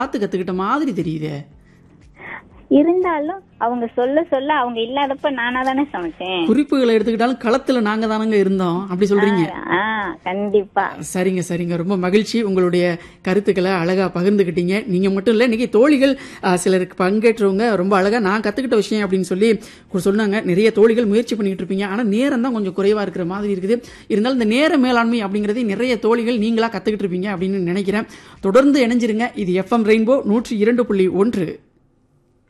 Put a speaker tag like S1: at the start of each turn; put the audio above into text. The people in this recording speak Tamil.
S1: பார்த்து கத்துக்கிட்ட மாதிரி தெரியுதே
S2: இருந்தாலும் அவங்க சொல்ல சொல்ல அவங்க இல்லாதப்ப நானா தானே சமைச்சேன்
S1: குறிப்புகளை எடுத்துக்கிட்டாலும் களத்துல நாங்க தானங்க இருந்தோம் அப்படி சொல்றீங்க
S2: ஆ கண்டிப்பா
S1: சரிங்க சரிங்க ரொம்ப மகிழ்ச்சி உங்களுடைய கருத்துக்களை அழகா பகிர்ந்துக்கிட்டீங்க நீங்க மட்டும் இல்ல இன்னைக்கு தோழிகள் ஆ, சிலருக்கு பங்கேற்றவங்க ரொம்ப அழகா நான் கத்துக்கிட்ட விஷயம் அப்படின்னு சொல்லி கு- சொன்னாங்க நிறைய தோழிகள் முயற்சி பண்ணிட்டு இருப்பீங்க ஆனா நேரம் தான் கொஞ்சம் குறைவா இருக்கிற மாதிரி இருக்குது இருந்தாலும் இந்த நேர மேலாண்மை அப்படிங்கறதை நிறைய தோழிகள் நீங்களா கத்துக்கிட்டு இருப்பீங்க அப்படின்னு நினைக்கிறேன் தொடர்ந்து இணைஞ்சிருங்க இது எஃப்எம் ரெயின்போ நூற்றி இரண்டு புள்ளி ஒன்று